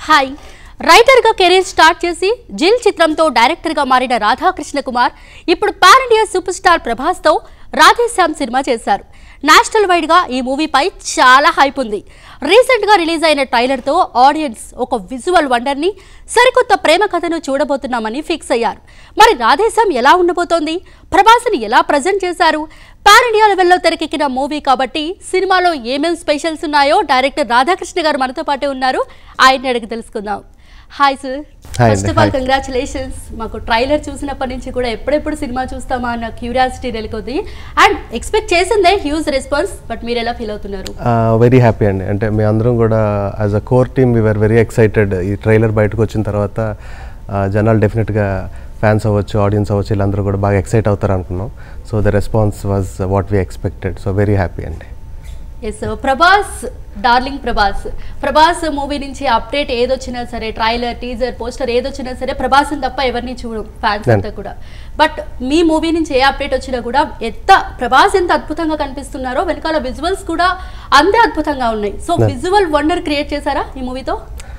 Hi రైటర్గా career start చేసి జిల్ చిత్రంతో డైరెక్టర్గా మారిన రాధాకృష్ణ కుమార్ ఇప్పుడు పాన్ ఇండియా సూపర్ స్టార్ ప్రభాస్తో రాధేశ్యామ్ సినిమా చేశారు నేషనల్ వైడ్గా ఈ మూవీపై చాలా హైప్ ఉంది రీసెంట్గా రిలీజ్ అయిన ట్రైలర్తో ఆడియన్స్ ఒక విజువల్ వండర్ని సరికొత్త ప్రేమ కథను చూడబోతున్నామని ఫిక్స్ అయ్యారు మరి రాధేశ్యామ్ ఎలా ఉండబోతోంది ప్రభాస్ని ఎలా ప్రజెంట్ చేశారు పాన్ ఇండియా లెవెల్లో తెరకెక్కిన మూవీ కాబట్టి సినిమాలో ఏమేం స్పెషల్స్ ఉన్నాయో డైరెక్టర్ రాధాకృష్ణ గారు మనతో పాటే ఉన్నారు ఆయన్ని అడిగి తెలుసుకుందాం హాయ్ సార్ Hi ఫస్ట్ అండి, ఆఫ్ ఆల్ hi. కంగ్రాచులేషన్స్ మాకు ట్రైలర్ చూసినప్పటి నుంచి కూడా ఎప్పుడెప్పుడు సినిమా చూస్తామా అన్న క్యూరియాసిటీ నెలకొంది అండ్ ఎక్స్పెక్ట్ చేసిందే హ్యూజ్ రెస్పాన్స్ బట్ మీరు ఎలా ఫీల్ అవుతున్నారు వెరీ హ్యాపీ అండి అంటే మీ అందరం కూడా as a core team we are very excited ఈ ట్రైలర్ బయటకు వచ్చిన తర్వాత ఆ, జనాలు డెఫినెట్గా ఫ్యాన్స్ అవ్వచ్చు ఆడియన్స్ అవ్వచ్చు వీళ్ళందరూ కూడా బాగా ఎక్సైట్ అవుతారు అనుకున్నాం so the response was what we expected so very happy అండి yes Prabhas darling Prabhas Prabhas movie నుంచి అప్డేట్ ఏదొచ్చినా సరే ట్రైలర్ టీజర్ పోస్టర్ ఏదొచ్చినా సరే ప్రభాస్ని తప్ప ఎవరిని చూడం ఫ్యాన్స్ అంతా కూడా బట్ మీ మూవీ నుంచి ఏ అప్డేట్ వచ్చినా కూడా ఎంత ప్రభాస్ ఎంత అద్భుతంగా కనిపిస్తున్నారో వెనకాల విజువల్స్ కూడా అంతే అద్భుతంగా ఉన్నాయి so Yeah. Visual wonder create చేశారా ఈ మూవీతో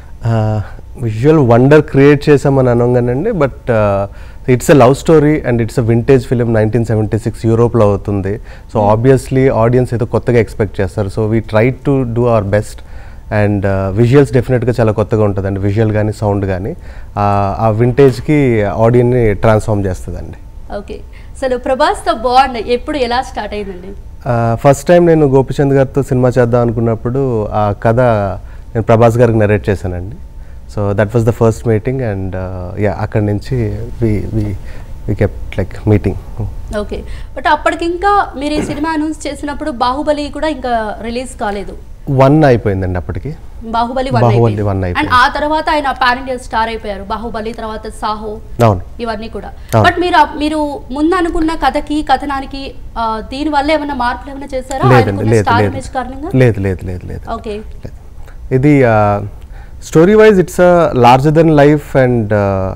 విజువల్ వండర్ క్రియేట్ చేసామని అనగానండి but it's a love story and it's a vintage film nineteen seventy six యూరోప్లో అవుతుంది సో ఆబ్వియస్లీ ఆడియన్స్ ఏదో కొత్తగా ఎక్స్పెక్ట్ చేస్తారు so we try to do our best and visuals డెఫినెట్గా చాలా కొత్తగా ఉంటుందండి విజువల్ కానీ సౌండ్ కానీ ఆ వింటేజ్కి ఆడియన్ని ట్రాన్స్ఫార్మ్ చేస్తుందండి ఓకే అసలు ప్రభాస్తో బాండ్ ఎప్పుడు ఎలా స్టార్ట్ అయిందండి ఫస్ట్ టైం నేను గోపిచంద్ గారితో సినిమా చేద్దాం అనుకున్నప్పుడు ఆ కథ నేను ప్రభాస్ గారికి నరేట్ చేశానండి so that was the first meeting and yeah అక్కడి నుంచి we we we kept like meeting okay but అప్పటికి ఇంకా మీరు ఈ సినిమా అనౌన్స్ చేసినప్పుడు బాహుబలి కూడా ఇంకా రిలీజ్ కాలేదు వన్ అయిపోయిందండి అప్పటికి బాహుబలి వన్ బాహుబలి అయిపోయింది one అండ్ అయిపోయింది. ఆ తర్వాత ఆయన పాన్ ఇండియా స్టార్ అయిపోయారు బాహుబలి తర్వాత సాహో అవును ఇవన్నీ కూడా అవును. బట్ మీరు మీరు ముందు అనుకున్న కథకి కథనానికి ఆ, దీని వల్ల ఏమైనా మార్పులు ఏమైనా చేశారా లేదండి ఆయనకున్న లేదు స్టార్ లేదు ఇమేజ్ కారణంగా లేదు లేదు లేదు లేదు ఓకే లేదు. ఇది story wise it's a larger than life and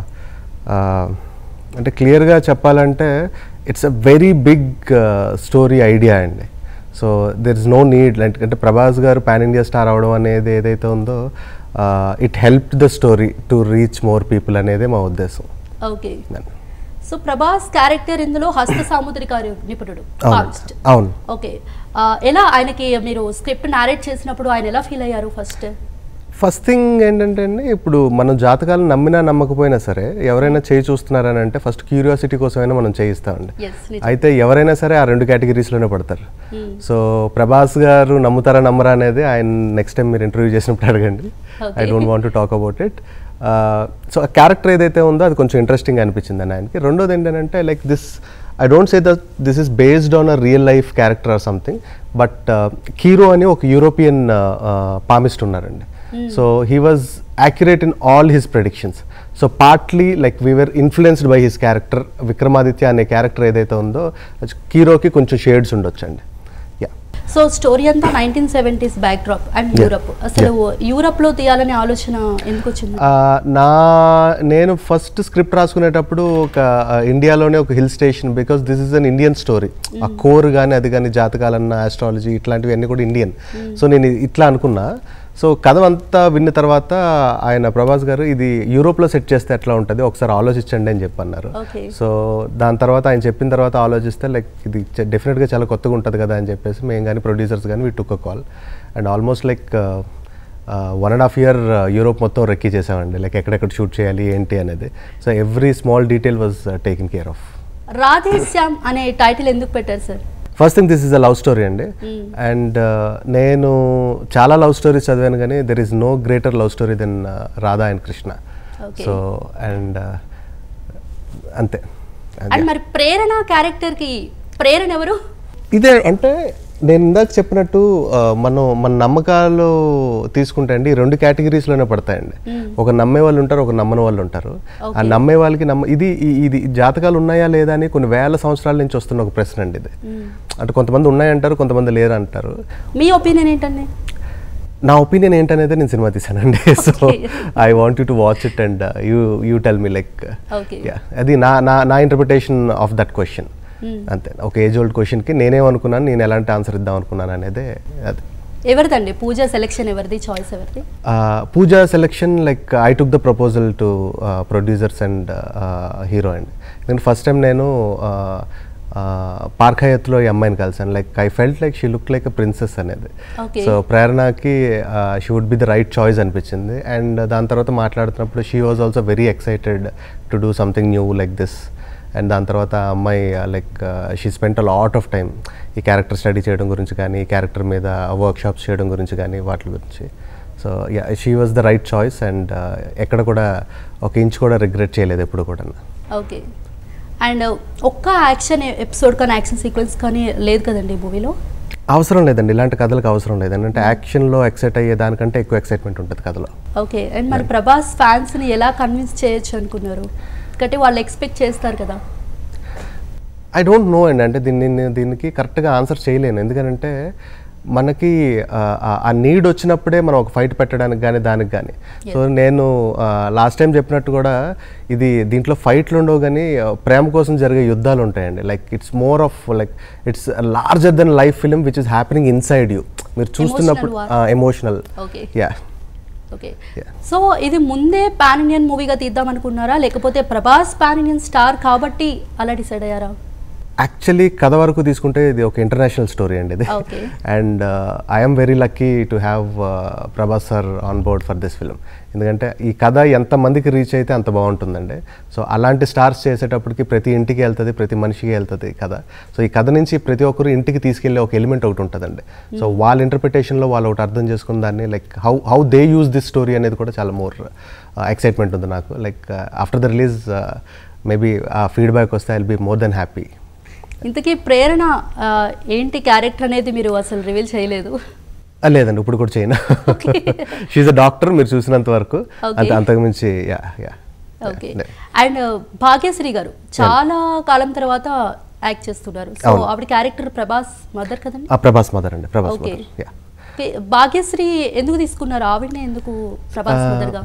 అంటే క్లియర్గా చెప్పాలంటే it's a very big story idea అండి so there is no need అంటే ప్రభాస్ గారు పాన్ ఇండియా స్టార్ అవడం అనేది ఏదైతే ఉందో it help the story to reach more people అనేదే మా ఉద్దేశం ఓకే సో ప్రభాస్ క్యారెక్టర్ ఇందులో హస్త సాముద్రిక నిపుణుడు అవును ఫాస్ట్ అవును ఓకే ఆ, ఎలా ఆయనకి మీరు స్క్రిప్ట్ నారేట్ చేసినప్పుడు ఆయన ఎలా ఫీల్ అయ్యారు ఫస్ట్ ఫస్ట్ థింగ్ ఏంటంటే అండి ఇప్పుడు మనం జాతకాలను నమ్మినా నమ్మకపోయినా సరే ఎవరైనా చేయి చూస్తున్నారని అంటే ఫస్ట్ క్యూరియాసిటీ కోసమైనా మనం చేయిస్తామండి ఎస్ అయితే ఎవరైనా సరే ఆ రెండు కేటగిరీస్లోనే పడతారు సో ప్రభాస్ గారు నమ్ముతారా నమ్మరా అనేది ఆయన నెక్స్ట్ టైం మీరు ఇంటర్వ్యూ చేసినప్పుడు అడగండి I don't want to talk about it so ఆ క్యారెక్టర్ ఏదైతే ఉందో అది కొంచెం ఇంట్రెస్టింగ్ అనిపించింది అండి ఆయనకి రెండోది ఏంటంటే like this I don't say that this is based on a real life character or something but Cheiro అని ఒక యూరోపియన్ పామిస్ట్ ఉన్నారండి so he was accurate in all his predictions so partly like we are influenced by his character Vikramaditya అనే character ఏదైతే ఉందో కీరోకి కొంచెం shades ఉండొచ్చండి yeah so story అంతా nineteen seventies backdrop and Yeah. Europe అసలు యూరప్ లో తీయాలనే ఆలోచన ఎందుకు వచ్చింది నా నేను ఫస్ట్ స్క్రిప్ట్ రాసుకునేటప్పుడు ఒక ఆ, ఇండియాలోనే ఒక hill station because this is an Indian story ఆ కోర్ కానీ అది కానీ జాతకాలన్న ఆస్ట్రాలజీ ఇట్లాంటివి అన్నీ కూడా ఇండియన్ సో నేను ఇది ఇట్లా అనుకున్నా సో కథ అంతా విన్న తర్వాత ఆయన ప్రభాస్ గారు ఇది యూరోప్లో సెట్ చేస్తే ఎట్లా ఉంటుంది ఒకసారి ఆలోచించండి అని చెప్పన్నారు ఓకే సో దాని తర్వాత ఆయన చెప్పిన తర్వాత ఆలోచిస్తే లైక్ ఇది డెఫినెట్గా చాలా కొత్తగా ఉంటుంది కదా అని చెప్పేసి మేము కానీ ప్రొడ్యూసర్స్ కానీ we took call and almost like one and half year Europe మొత్తం రెక్కీ చేసామండి లైక్ ఎక్కడెక్కడ షూట్ చేయాలి ఏంటి అనేది so every small detail was taken care of Radhe Shyam అనే టైటిల్ ఎందుకు పెట్టారు sir first thing this is a love story అండి అండ్ నేను చాలా లవ్ స్టోరీస్ చదివాను కానీ there is no greater love story than Radha and Krishna Okay. So and అంతే and మరి ప్రేరణ క్యారెక్టర్ కి ప్రేరణ ఎవరు ఇదే అంటే నేను ఇందాక చెప్పినట్టు ఆ, మనం మన నమ్మకాలు తీసుకుంటే అండి ఈ రెండు కేటగిరీస్లోనే పడతాయండి ఒక నమ్మే వాళ్ళు ఉంటారు ఒక నమ్మని వాళ్ళు ఉంటారు ఆ నమ్మే వాళ్ళకి నమ్మ ఇది ఈ- ఇది జాతకాలు ఉన్నాయా లేదా అని కొన్ని వేల సంవత్సరాల నుంచి వస్తున్న ఒక ప్రశ్న అండి ఇది అంటే కొంతమంది ఉన్నాయంటారు కొంతమంది లేరు అంటారు మీ ఒపీనియన్ ఏంటండి నా ఒపీనియన్ ఏంటనేది నేను సినిమా తీసానండి so I want you to watch it and you you tell me like okay అది నా నా నా ఇంటర్ప్రిటేషన్ ఆఫ్ దట్ క్వశ్చన్ అంతే ఒక ఏజ్ ఓల్డ్ క్వశ్చన్కి నేనేమనుకున్నాను నేను ఎలాంటి ఆన్సర్ ఇద్దాం అనుకున్నాను అనేది అది ఎవరిదండి పూజ సెలెక్షన్ ఎవరిది చాయిస్ ఎవరిది Pooja selection like I took the proposal to producers and hero and ఎందుకంటే ఫస్ట్ టైం నేను పార్క్ హయత్లో ఈ అమ్మాయిని కలిసాను like I felt like she look like a princess అనేది Okay. సో ప్రేరణకి she would be the right choice అనిపించింది and దాని తర్వాత మాట్లాడుతున్నప్పుడు she was also very excited to do something new like this and దాని తర్వాత ఆ అమ్మాయి like she spent a lot of time ఈ క్యారెక్టర్ స్టడీ చేయడం గురించి కానీ ఈ క్యారెక్టర్ మీద వర్క్ షాప్స్ చేయడం గురించి కానీ వాటి గురించి so yeah she was the right choice and ఎక్కడ కూడా ఒక ఇంచ్ కూడా రిగ్రెట్ చేయలేదు ఎప్పుడు కూడా ఓకే అండ్ ఒక్క యాక్షన్ ఎపిసోడ్ కానీ యాక్షన్ సీక్వెన్స్ కానీ లేదు కదండి మూవీలో అవసరం లేదండి ఇలాంటి కథలకు అవసరం లేదండి అంటే యాక్షన్లో ఎక్సైట్ అయ్యే దానికంటే ఎక్కువ ఎక్సైట్మెంట్ ఉంటుంది కథలో ఓకే అండ్ మరి ప్రభాస్ ఫ్యాన్స్ని ఎలా కన్విన్స్ చేయొచ్చు అనుకున్నారు ఎందుకంటే వాళ్ళు ఎక్స్పెక్ట్ చేస్తారు కదా ఐ డోంట్ నో అండి అంటే దీన్ని నేను దీనికి కరెక్ట్గా ఆన్సర్ చేయలేను ఎందుకంటే మనకి ఆ, ఆ- ఆ నీడ్ వచ్చినప్పుడే మనం ఒక ఫైట్ పెట్టడానికి కానీ దానికి కానీ సో నేను లాస్ట్ టైం చెప్పినట్టు కూడా ఇది దీంట్లో ఫైట్లు ఉండవు కానీ ఆ, ప్రేమ కోసం జరిగే యుద్ధాలు ఉంటాయండి like it's more of like it's larger than life film which is happening inside you మీరు చూస్తున్నప్పుడు war. Emotional okay yeah okay Yeah. So ఇది ముందే పాన్ ఇండియన్ మూవీగా తీద్దాం అనుకున్నారా లేకపోతే ప్రభాస్ పాన్ ఇండియన్ స్టార్ కాబట్టి అలా డిసైడ్ అయ్యారా యాక్చువల్లీ కథ వరకు తీసుకుంటే ఇది ఒక ఇంటర్నేషనల్ స్టోరీ అండి ఇది Okay. And I'm very lucky to have Prabhas sir on board for this film ఎందుకంటే ఈ కథ ఎంతమందికి రీచ్ అయితే అంత బాగుంటుందండి సో అలాంటి స్టార్స్ చేసేటప్పటికి ప్రతి ఇంటికి వెళ్తుంది ప్రతి మనిషికి వెళ్తుంది ఈ కథ సో ఈ కథ నుంచి ప్రతి ఒక్కరు ఇంటికి తీసుకెళ్లే ఒక ఎలిమెంట్ ఒకటి ఉంటుందండి సో వాళ్ళ ఇంటర్ప్రిటేషన్లో వాళ్ళు ఒకటి అర్థం చేసుకున్న దాన్ని like how how they use this story అనేది కూడా చాలా మోర్ ఎక్సైట్మెంట్ ఉంది నాకు like after the release maybe ఆ ఫీడ్బ్యాక్ వస్తే I'll be more than happy ఇంతకీ ప్రేరణ ఆ, ఏంటి క్యారెక్టర్ అనేది మీరు అసలు రివీల్ చేయలేదు ఆ, లేదండి ఇప్పుడు కూడా చేయను షీఈ్ అ డాక్టర్ మీరు చూసినంత వరకు Okay. అంత అంతకుమించి yeah yeah okay and Bhagyashree garu చాలా కాలం తర్వాత యాక్ట్ చేస్తున్నారు సో అవును. ఆవిడ క్యారెక్టర్ ప్రభాస్ మదర్ కదండి ఆ ప్రభాస్ మదర్ అండి Prabhas okay mother yeah okay, Bhagyashree ఎందుకు తీసుకున్నారు ఆవిడనే ఎందుకు ప్రభాస్ మదర్గా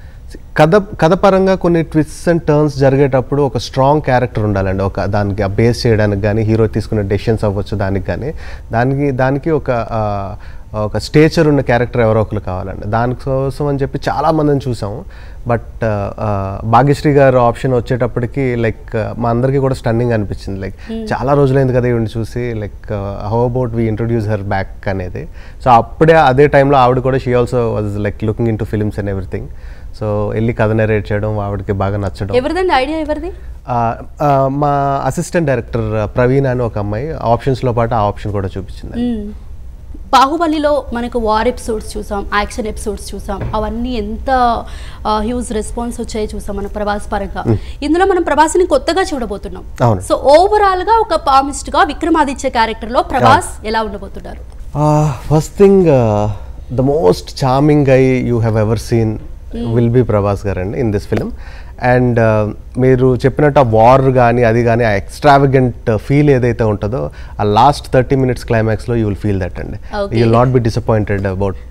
కథ కథ పరంగా కొన్ని ట్విస్ట్స్ అండ్ టర్న్స్ జరిగేటప్పుడు ఒక స్ట్రాంగ్ క్యారెక్టర్ ఉండాలండి ఒక దానికి బేస్ చేయడానికి కానీ హీరో తీసుకునే డెసిషన్స్ అవ్వచ్చు దానికి కానీ దానికి దానికి ఒక ఆ, ఒక స్టేచర్ ఉన్న క్యారెక్టర్ ఎవరో ఒకరు కావాలండి దానికోసం అని చెప్పి చాలా మందిని చూసాము బట్ భాగ్యశ్రీ గారు ఆప్షన్ వచ్చేటప్పటికి లైక్ మా అందరికీ కూడా స్టన్నింగ్ అనిపించింది లైక్ చాలా రోజులైంది కదా ఈవిని చూసి like how about we introduce her back అనేది సో అప్పుడే అదే టైంలో ఆవిడ కూడా she also was like looking into films and everything so వెళ్ళి కథ నెరేట్ చేయడం ఆవిడకి బాగా నచ్చడం ఎవరిదండి ఐడియా ఎవరిది ఆ, ఆ, మా అసిస్టెంట్ డైరెక్టర్ ప్రవీణ్ అని ఒక అమ్మాయి ఆప్షన్స్లో పాటు ఆ ఆప్షన్ కూడా చూపించింది మ్మ్. బాహుబలిలో మనకు వార్ ఎపిసోడ్స్ చూసాం యాక్షన్ ఎపిసోడ్స్ చూసాం అవన్నీ ఎంత హ్యూజ్ రెస్పాన్స్ వచ్చాయో చూసాం మన ప్రభాస్ పరంగా ఇందులో మనం ప్రభాస్ని కొత్తగా చూడబోతున్నాం అవును. సో ఓవరాల్ గా ఒక పామిస్ట్ గా విక్రమాదిత్య క్యారెక్టర్ లో ప్రభాస్ ఎలా ఉండబోతున్నారు first thing the most charming guy you have ever seen will be Prabhas గారు అండి ఇన్ దిస్ ఫిలిం అండ్ మీరు చెప్పినట్టు ఆ వార్ కానీ అది కానీ ఆ ఎక్స్ట్రావిగెంట్ ఫీల్ ఏదైతే ఉంటుందో ఆ లాస్ట్ థర్టీ మినిట్స్ క్లైమాక్స్లో యూ విల్ ఫీల్ దట్ అండి Okay. You will not be disappointed about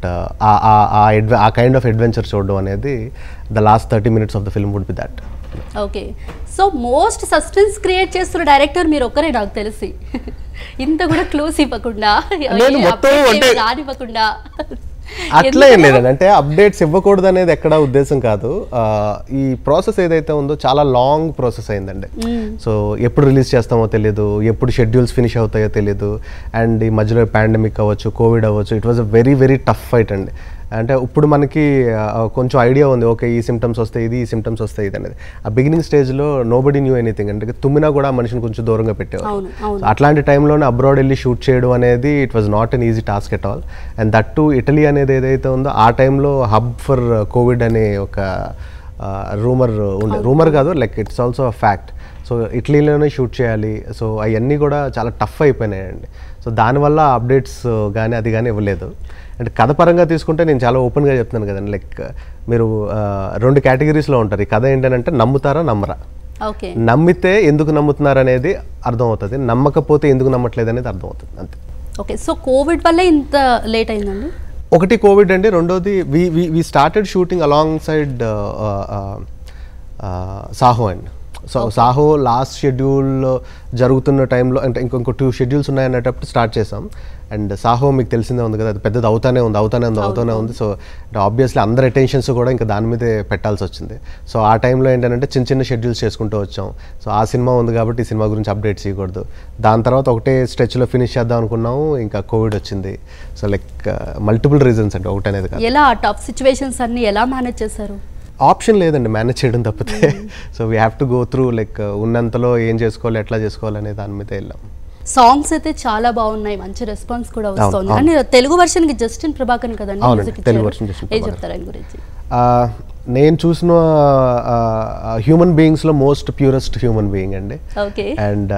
a kind of adventure చూడడం అనేది the last thirty minutes of the film would be that okay so most suspense create చేస్తున్న director మీరు ఒక్కరే నాకు తెలిసి ఇంత కూడా క్లూస్ ఇవ్వకుండా నేను మొత్తం update అంటే- ఏమీ రానివ్వకుండా అట్లా ఏం లేదండి అంటే అప్డేట్స్ ఇవ్వకూడదు అనేది ఎక్కడ ఉద్దేశం కాదు ఆ, ఈ ప్రాసెస్ ఏదైతే ఉందో చాలా లాంగ్ ప్రాసెస్ అయిందండి సో ఎప్పుడు రిలీజ్ చేస్తామో తెలియదు ఎప్పుడు షెడ్యూల్స్ ఫినిష్ అవుతాయో తెలియదు అండ్ ఈ మధ్యలో పాండమిక్ అవ్వచ్చు కోవిడ్ అవ్వచ్చు it was a very very tough fight అండి అంటే ఇప్పుడు మనకి ఆ, కొంచెం ఐడియా ఉంది ఓకే ఈ సిమ్టమ్స్ వస్తాయి ఇది ఈ సిమ్టమ్స్ వస్తాయి ఇది అనేది ఆ బిగినింగ్ స్టేజ్లో నో బడీ న్యూ ఎనీథింగ్ అంటే తుమ్మినా కూడా ఆ మనిషిని కొంచెం దూరంగా పెట్టేవారు అవును అవును So, అట్లాంటి టైంలోనే అబ్రాడ్ వెళ్ళి షూట్ చేయడం అనేది it was not an easy task at all and that too Italy అనేది ఏదైతే ఉందో ఆ టైంలో హబ్ ఫర్ కోవిడ్ అనే ఒక రూమర్ ఉండే రూమర్ కాదు like it's also a fact so ఇటలీలోనే షూట్ చేయాలి సో అవన్నీ కూడా చాలా టఫ్ అయిపోయినాయండి సో దానివల్ల అప్డేట్స్ కానీ అది కానీ ఇవ్వలేదు అంటే కథ పరంగా తీసుకుంటే నేను చాలా ఓపెన్గా చెప్తున్నాను కదండి లైక్ మీరు ఆ, రెండు కేటగిరీస్లో ఉంటారు ఈ కథ ఏంటంటే నమ్ముతారా నమ్మరా ఓకే నమ్మితే ఎందుకు నమ్ముతున్నారు అనేది అర్థమవుతుంది నమ్మకపోతే ఎందుకు నమ్మట్లేదు అనేది అర్థమవుతుంది అంతే ఓకే సో కోవిడ్ వల్లే ఇంత లేట్ అయిందండి ఒకటి కోవిడ్ అండి రెండోది we we we started shooting alongside Saaho and so Saaho last schedule జరుగుతున్న టైంలో అంటే ఇంకొక టూ షెడ్యూల్స్ ఉన్నాయనేటప్పుడు స్టార్ట్ చేసాం అండ్ సాహో మీకు తెలిసిందే ఉంది కదా అది పెద్దది అవుతానే ఉంది అవుతానే ఉంది అవుతానే ఉంది సో ఆబ్వియస్లీ అందరి అటెన్షన్స్ కూడా ఇంకా దాని మీదే పెట్టాల్సి వచ్చింది సో ఆ టైంలో ఏంటంటే చిన్న చిన్న షెడ్యూల్స్ చేసుకుంటూ వచ్చాం సో ఆ సినిమా ఉంది కాబట్టి ఈ సినిమా గురించి అప్డేట్స్ ఇవ్వకూడదు దాని తర్వాత ఒకటే స్ట్రెచ్లో ఫినిష్ చేద్దాం అనుకున్నాము ఇంకా కోవిడ్ వచ్చింది సో లైక్ మల్టిపుల్ రీజన్స్ అండి ఒకటి అనేది కాదు ఎలా టఫ్ సిచ్యువేషన్స్ అన్ని ఎలా మేనేజ్ చేశారు ఆప్షన్ లేదండి మేనేజ్ చేయడం తప్పితే so we have to go through like ఉన్నంతలో ఏం చేసుకోవాలి ఎట్లా చేసుకోవాలి అనే దాని మీద వెళ్ళాం సాంగ్స్ అయితే చాలా బాగున్నాయి మంచి రెస్పాన్స్ కూడా వస్తుంది అవును. అండ్ తెలుగు వర్షన్ కి జస్టిన్ ప్రభాకర్ కదండి అవునండి, music తెలుగు ఇచ్చారు. version జస్టిన్ ఏం ప్రభాకర్. చెప్తారు ఆయన గురించి ఆ, నేను చూసిన హ్యూమన్ బీయింగ్స్లో మోస్ట్ ప్యూరెస్ట్ హ్యూమన్ బీయింగ్ అండి ఓకే అండ్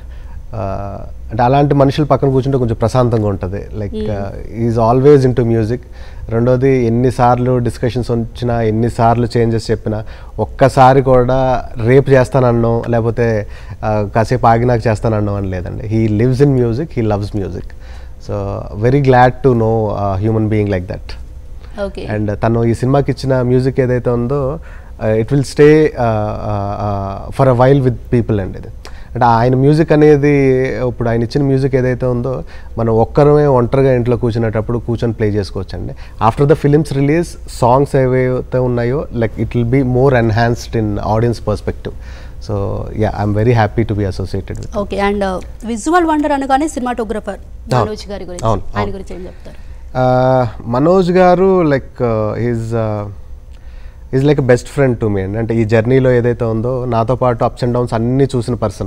అంటే అలాంటి మనుషులు పక్కన కూర్చుంటే కొంచెం ప్రశాంతంగా ఉంటుంది like is always into music రెండోది ఎన్నిసార్లు డిస్కషన్స్ వచ్చినా ఎన్నిసార్లు చేంజెస్ చెప్పినా ఒక్కసారి కూడా రేపు చేస్తానన్నాం లేకపోతే ఆ, కాసేపు ఆగినాక చేస్తానన్నాం అని లేదండి he lives in music he loves music so very glad to know human being like that okay and తను ఈ సినిమాకి ఇచ్చిన మ్యూజిక్ ఏదైతే ఉందో it will stay for a while with people అండి ఇది అంటే ఆయన మ్యూజిక్ అనేది ఇప్పుడు ఆయన ఇచ్చిన మ్యూజిక్ ఏదైతే ఉందో మనం ఒక్కరమే ఒంటరిగా ఇంట్లో కూర్చునేటప్పుడు కూర్చొని ప్లే చేసుకోవచ్చు అండి after the films release songs ఏవైతే ఉన్నాయో like it will be more enhanced in audience perspective so yeah I'm very happy to be associated with okay and visual wonder అనగానే సినిమాటోగ్రఫర్ మనోజ్ గారి గురించి అవును, ఆయన అవును. గురించి ఏం చెప్తారు మనోజ్ గారు like is is like best friend to me అండి అంటే ఈ జర్నీలో ఏదైతే ఉందో నాతో పాటు అప్స్ అండ్ డౌన్స్ అన్నీ చూసిన పర్సన్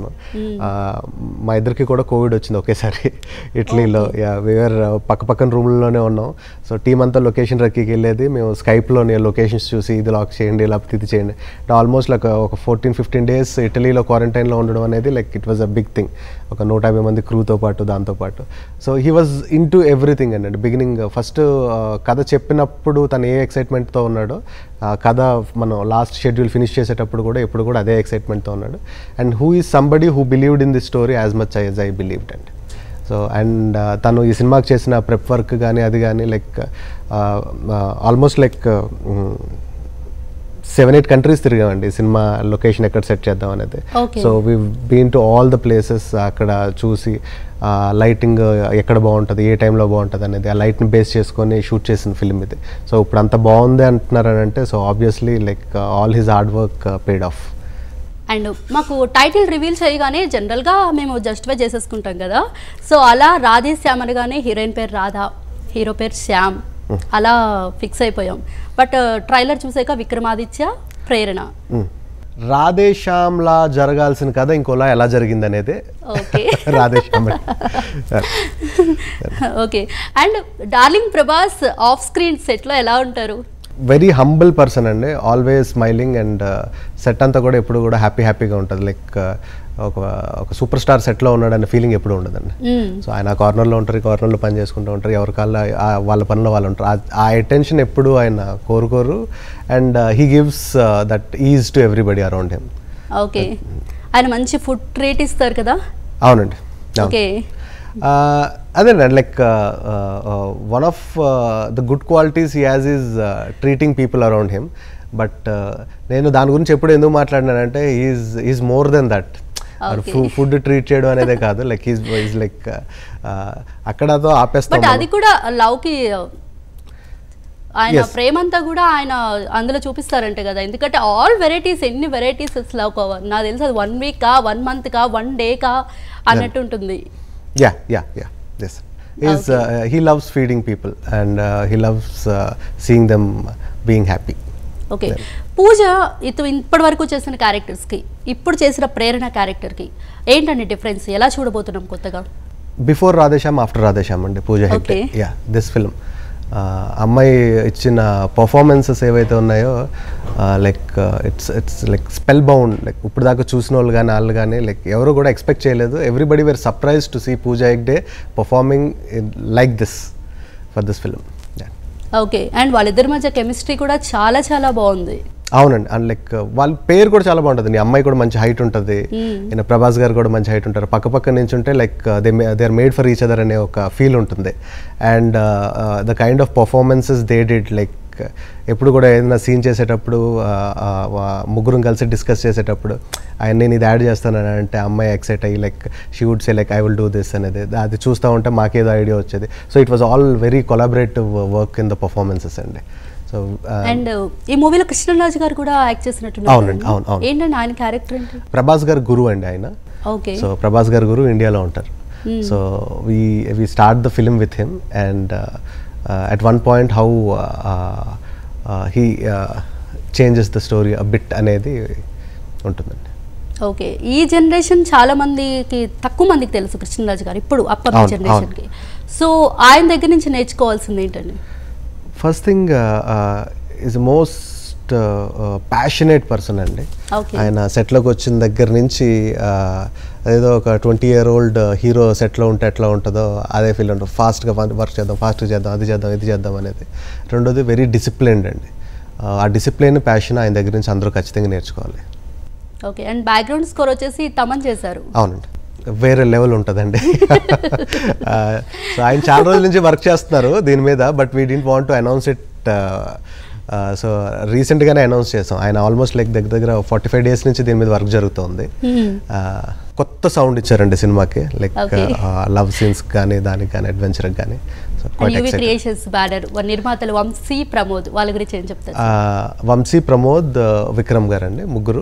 మా ఇద్దరికి కూడా కోవిడ్ వచ్చింది ఒకేసారి ఇటలీలో యా వేర్ పక్క పక్కన రూమ్లోనే ఉన్నాం సో టీం అంతా లొకేషన్ రక్కీకి వెళ్ళేది మేము స్కైప్లోని లొకేషన్స్ చూసి ఇది లాక్ చేయండి లేకపోతే ఇది చేయండి ఆల్మోస్ట్ లైక్ ఒక ఫోర్టీన్ ఫిఫ్టీన్ డేస్ ఇటలీలో క్వారంటైన్లో ఉండడం అనేది like it was a big thing ఒక నూట యాభై మంది క్రూతో పాటు దాంతో పాటు so he was into everything అండి బిగినింగ్ ఫస్ట్ కథ చెప్పినప్పుడు తను ఏ ఎక్సైట్మెంట్తో ఉన్నాడో ఆ కథ మనం లాస్ట్ షెడ్యూల్ ఫినిష్ చేసేటప్పుడు కూడా ఎప్పుడు కూడా అదే ఎక్సైట్మెంట్తో ఉన్నాడు and who is somebody who believed in this story as much as I believed అండి సో అండ్ తను ఈ సినిమాకి చేసిన ప్రెప్ వర్క్ కానీ అది కానీ like almost like seven eight countries తిరిగామండి సినిమా లొకేషన్ ఎక్కడ సెట్ చేద్దాం అనేది Okay. So we been to all the places అక్కడ చూసి లైటింగ్ ఎక్కడ బాగుంటుంది ఏ టైంలో బాగుంటుంది అనేది ఆ లైట్ని బేస్ చేసుకొని షూట్ చేసిన ఫిల్మ్ ఇది సో ఇప్పుడు అంత బాగుంది అంటున్నారని అంటే so obviously like all his hard work paid off and మాకు టైటిల్ రివీల్ చేయగానే జనరల్గా మేము జస్టిఫై చేసేసుకుంటాం కదా సో అలా రాధే శ్యామ్ అనగానే హీరోయిన్ పేరు రాధా హీరో పేరు శ్యామ్ అలా ఫిక్స్ అయిపోయాం బట్ ట్రైలర్ చూసాక విక్రమాదిత్య ప్రేరణ రాధేశ్యామ్ లా జరగాల్సిన కథ ఇంకోలా ఎలా జరిగింది అనేది okay Radhe Shyam okay and darling Prabhas off screen సెట్లో ఎలా ఉంటారు వెరీ హంబుల్ పర్సన్ అండి ఆల్వేస్ స్మైలింగ్ అండ్ సెట్ అంతా కూడా ఎప్పుడు కూడా హ్యాపీ హ్యాపీగా ఉంటుంది లైక్ ఒక ఒక సూపర్ స్టార్ సెట్లో ఉన్నాడనే ఫీలింగ్ ఎప్పుడు ఉండదండి సో ఆయన ఆ కార్నర్లో ఉంటారు ఈ కార్నర్లో పని చేసుకుంటూ ఉంటారు ఎవరి కాళ్ళ ఆ- వాళ్ళ పనిలో వాళ్ళు ఉంటారు ఆ- ఆ అటెన్షన్ ఎప్పుడు ఆయన కోరుకోరు and he gives that is to everybody around him okay ఆయన మంచి ఫుడ్ ట్రీట్ ఇస్తారు కదా అవునండి అవును. ఓకే అదేనండి like one of the good qualities he has is treating people around him but నేను దాని గురించి ఎప్పుడు ఎందుకు మాట్లాడినానంటే is is more than that food treat చేయడం అనేదే కాదు లైక్ ఈజ్ ఈజ్ లైక్ అక్కడతో ఆపేస్తాం బట్ అది కూడా లవ్ కి ఆయన Yes. ప్రేమంతా కూడా ఆయన అందులో చూపిస్తారంట కదా ఎందుకంటే ఆల్ వెరైటీస్ ఎన్ని వెరైటీస్ లవ్ నాకు తెలిసి అది వన్ వీక్ కా వన్ మంత్ కా వన్ డే కా అన్నట్టు ఉంటుంది yeah yeah yeah yes is he loves feeding people and he loves seeing them being happy okay Pooja ఇటు ఇప్పటి వరకు చేసిన క్యారెక్టర్స్ కి ఇప్పుడు చేసిన ప్రేరణ క్యారెక్టర్ కి ఏంటండి డిఫరెన్స్ ఎలా చూడబోతున్నాం కొత్తగా బిఫోర్ రాధేశ్యామ్ ఆఫ్టర్ రాధేశ్యామ్ అండి Pooja Hegde Okay. Yeah this film అమ్మాయి ఇచ్చిన పర్ఫార్మెన్సెస్ ఏవైతే ఉన్నాయో like it's it's like spellbound like ఇప్పుడు దాకా చూసిన వాళ్ళు కానీ వాళ్ళు కానీ లైక్ ఎవరు కూడా ఎక్స్పెక్ట్ చేయలేదు everybody were surprise to see Pooja Hegde performing like this for this film okay and వాళ్ళిద్దరి మధ్య కెమిస్ట్రీ కూడా చాలా చాలా బాగుంది అవునండి అండ్ లైక్ వాళ్ళ పేరు కూడా చాలా బాగుంటుంది నీ అమ్మాయి కూడా మంచి హైట్ ఉంటుంది ఈయన ప్రభాస్ గారు కూడా మంచి హైట్ ఉంటారు పక్క పక్క నుంచి ఉంటే like they they are made for each other అనే ఒక ఫీల్ ఉంటుంది and the kind of performances they did like like ఎప్పుడు కూడా ఏదైనా సీన్ చేసేటప్పుడు ఆ, ఆ, వా- ముగ్గురం కలిసి డిస్కస్ చేసేటప్పుడు ఆయన నేను ఇది యాడ్ చేస్తానని అంటే అమ్మాయి ఎక్సైట్ అయ్యి like she would say like I will do this అనేది అది చూస్తూ ఉంటే మాకేదో ఐడియా వచ్చేది so it was all very collaborative work in the performances అండి సో అండ్ ఈ మూవీలో కృష్ణరాజు గారు కూడా యాక్ట్ చేసినట్టు అవునండి, అవును, అవును. ఏంటండి ఆయన క్యారెక్టర్ ఏంటి ప్రభాస్ గారు గురువు అండి ఆయన ఓకే సో ప్రభాస్ గారు గురు ఇండియాలో ఉంటారు so we we start the film with him and at one point how he changes the story a bit అనేది ఉంటుందండి ఓకే ఈ జనరేషన్ చాలా మందికి తక్కువ మందికి తెలుసు కృష్ణరాజు గారు ఇప్పుడు అప్పటి అవును, జనరేషన్కి సో ఆయన దగ్గర నుంచి నేర్చుకోవాల్సింది ఏంటండి first thing is most passionate person అండి Okay. ఆయన సెట్లోకి వచ్చిన దగ్గర నుంచి uh, ఏదో ఒక ట్వంటీ ఇయర్ ఓల్డ్ హీరో సెట్లో ఉంటే ఎట్లా ఉంటుందో అదే ఫీల్ ఉంటుంది ఫాస్ట్గా వర్క్ చేద్దాం ఫాస్ట్గా చేద్దాం అది చేద్దాం ఇది చేద్దాం అనేది రెండోది వెరీ డిసిప్లిన్డ్ అండి Uh, ఆ డిసిప్లిన్ ప్యాషన్ ఆయన దగ్గర నుంచి అందరూ ఖచ్చితంగా నేర్చుకోవాలి ఓకే అండ్ బ్యాక్గ్రౌండ్ స్కోర్ వచ్చేసి తమన్ చేశారు అవునండి వేరే లెవెల్ ఉంటుందండి సో ఆయన చాలా రోజుల నుంచి వర్క్ చేస్తున్నారు దీని మీద but we didn't want to announce it so రీసెంట్గానే అనౌన్స్ చేసాం ఆయన ఆల్మోస్ట్ లైక్ దగ్గర దగ్గర ఫార్టీ ఫైవ్ డేస్ నుంచి దీని మీద వర్క్ జరుగుతుంది Uh, కొత్త సౌండ్ ఇచ్చారండి సినిమాకి లైక్ Okay. లవ్ సీన్స్ కానీ దానికి కానీ అడ్వెంచర్కి కానీ so and quite UV excited Creations banner నిర్మాతలు వంశీ ప్రమోద్ వాళ్ళ గురించి ఏం చెప్తారు వంశీ ప్రమోద్ విక్రమ్ గారు అండి ముగ్గురు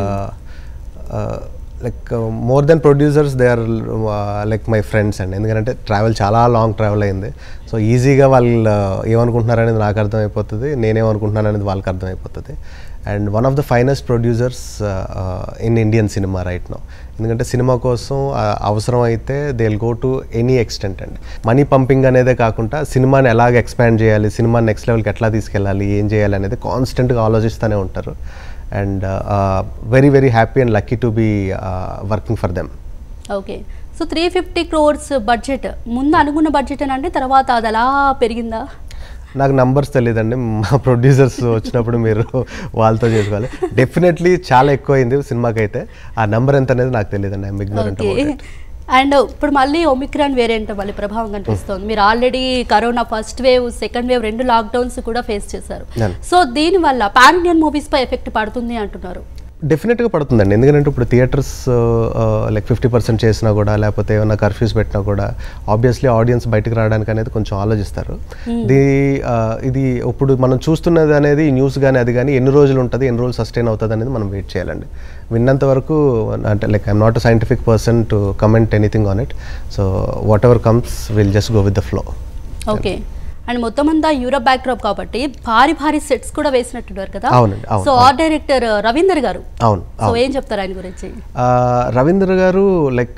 like more than producers they are like my friends అండి ఎందుకంటే ట్రావెల్ చాలా లాంగ్ ట్రావెల్ అయింది సో ఈజీగా వాళ్ళు ఏమనుకుంటున్నారు అనేది నాకు అర్థమైపోతుంది నేనేమనుకుంటున్నాను అనేది వాళ్ళకి అర్థమైపోతుంది and one of the finest producers in Indian cinema right no ఎందుకంటే సినిమా కోసం ఆ, అవసరం అయితే they will go to any extent అండి మనీ పంపింగ్ అనేదే కాకుండా సినిమాని ఎలాగ ఎక్స్పాండ్ చేయాలి సినిమా నెక్స్ట్ లెవెల్కి ఎట్లా తీసుకెళ్ళాలి ఏం చేయాలి అనేది కాన్స్టెంట్గా ఆలోచిస్తూనే ఉంటారు and very very happy and lucky to be working for them okay so three fifty crores budget ముందు అనుకున్న బడ్జెట్ అంటే తర్వాత అది అలా పెరిగిందా నాకు నంబర్స్ తెలియదండి మా ప్రొడ్యూసర్స్ వచ్చినప్పుడు మీరు వాళ్ళతో చేసుకోవాలి డెఫినెట్లీ చాలా ఎక్కువ అయింది సినిమాకి అయితే ఆ నెంబర్ ఎంత అనేది నాకు తెలియదండి ఐఎమ్ ఇగ్నోరెంట్ ఓకే అండ్ ఇప్పుడు మళ్ళీ ఒమిక్రాన్ వేరియంట్ మళ్ళీ ప్రభావం కనిపిస్తోంది మీరు already corona first wave second wave రెండు లాక్డౌన్స్ కూడా ఫేస్ చేశారు అవును. సో దీనివల్ల పాన్ ఇండియన్ మూవీస్ పై ఎఫెక్ట్ పడుతుంది అంటున్నారు డెఫినెట్గా పడుతుందండి ఎందుకంటే ఇప్పుడు థియేటర్స్ లైక్ ఫిఫ్టీ పర్సెంట్ చేసినా కూడా లేకపోతే ఏమైనా కర్ఫ్యూస్ పెట్టినా కూడా ఆబ్వియస్లీ ఆడియన్స్ బయటకు రావడానికి అనేది కొంచెం ఆలోచిస్తారు దీ ఆ, ఇది ఇప్పుడు మనం చూస్తున్నది అనేది న్యూస్ కానీ అది కానీ ఎన్ని రోజులు ఉంటుంది ఎన్ని రోజులు సస్టైన్ అవుతుంది అనేది మనం వెయిట్ చేయాలండి విన్నంత వరకు అంటే like I'm not a scientific person to comment anything on it so whatever comes will just go with the flow okay and మొత్తం అంతా యూరప్ బ్యాక్డ్రాప్ కాబట్టి భారీ భారీ సెట్స్ కూడా వేసినట్టున్నారు కదా అవునండి, అవును, సో ఆర్ట్ డైరెక్టర్ రవీందర్ గారు అవును సో ఏం చెప్తారు ఆయన గురించి ఆ, రవీంద్ర గారు like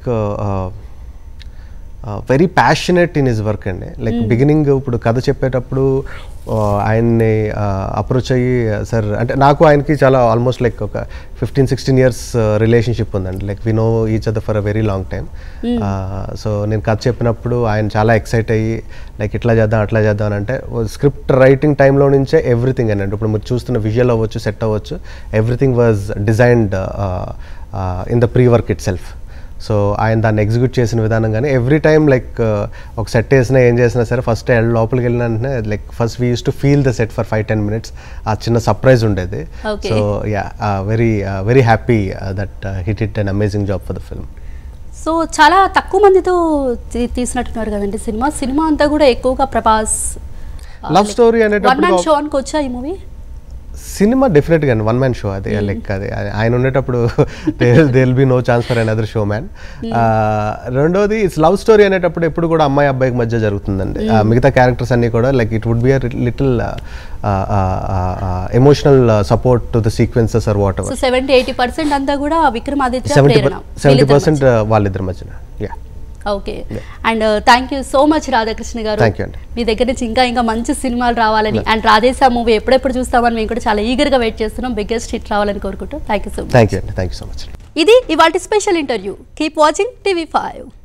very passionate in his work అండి లైక్ బిగినింగ్ ఇప్పుడు కథ చెప్పేటప్పుడు ఆ, ఆయన్ని అప్రోచ్ అయ్యి సార్ అంటే నాకు ఆయనకి చాలా ఆల్మోస్ట్ లైక్ ఒక ఫిఫ్టీన్ సిక్స్టీన్ ఇయర్స్ రిలేషన్షిప్ ఉందండి like we know each other for a very long time so నేను కథ చెప్పినప్పుడు ఆయన చాలా ఎక్సైట్ అయ్యి లైక్ ఇట్లా చేద్దాం అట్లా చేద్దాం అని అంటే స్క్రిప్ట్ రైటింగ్ టైంలో నుంచే ఎవ్రీథింగ్ అండి ఇప్పుడు మీరు చూస్తున్న విజువల్ అవ్వచ్చు సెట్ అవ్వచ్చు everything was designed in the pre work itself so ఆయన దాన్ని ఎగ్జిక్యూట్ చేసిన విధానం కానీ ఎవ్రీ టైం లైక్ ఒక సెట్ వేసినా ఏం చేసినా సరే ఫస్ట్ లోపలికి వెళ్ళిన వెంటనే like first we use to feel the set for five ten minutes ఆ చిన్న సర్ప్రైజ్ ఉండేది Okay. So yeah very very happy that hit it an amazing job for the film so చాలా తక్కువ మందితో తీ- తీసినట్టున్నారు కదండి సినిమా సినిమా అంతా కూడా ఎక్కువగా ప్రభాస్ Love story అనేటప్పుడు వన్ మ్యాన్ ఒక- షో అనుకోవచ్చా ఈ మూవీ సినిమా డెఫినెట్గా వన్ మ్యాన్ షో అది లైక్ అది ఆయన ఉండేటప్పుడు they will be no chance for another show man రెండోది ఇట్స్ లవ్ స్టోరీ అనేటప్పుడు ఎప్పుడు కూడా అమ్మాయి అబ్బాయికి మధ్య జరుగుతుందండి ఆ, మిగతా క్యారెక్టర్స్ అన్ని కూడా like it would be a little emotional support to the sequences are what so ever seventy eighty percent అంతా కూడా విక్రమాదిత్య సెవెంటీ ప్రేరణ సెవెంటీ వీళ్ళిద్దరి పర్సెంట్ వాళ్ళిద్దరి మధ్యన yeah okay and thank you so much Radhakrishna గారు Thank you అండి. మీ దగ్గర నుంచి ఇంకా ఇంకా మంచి సినిమాలు రావాలని అండ్ రాధేశా మూవీ ఎప్పుడెప్పుడు చూస్తామని మేము కూడా చాలా ఈగర్గా వెయిట్ చేస్తున్నాం బిగ్గెస్ట్ హిట్ రావాలని కోరుకుంటూ thank you so much thank you అండి థ్యాంక్ యూ సో మచ్ ఇది ఇవాటి special interview keep watching TV five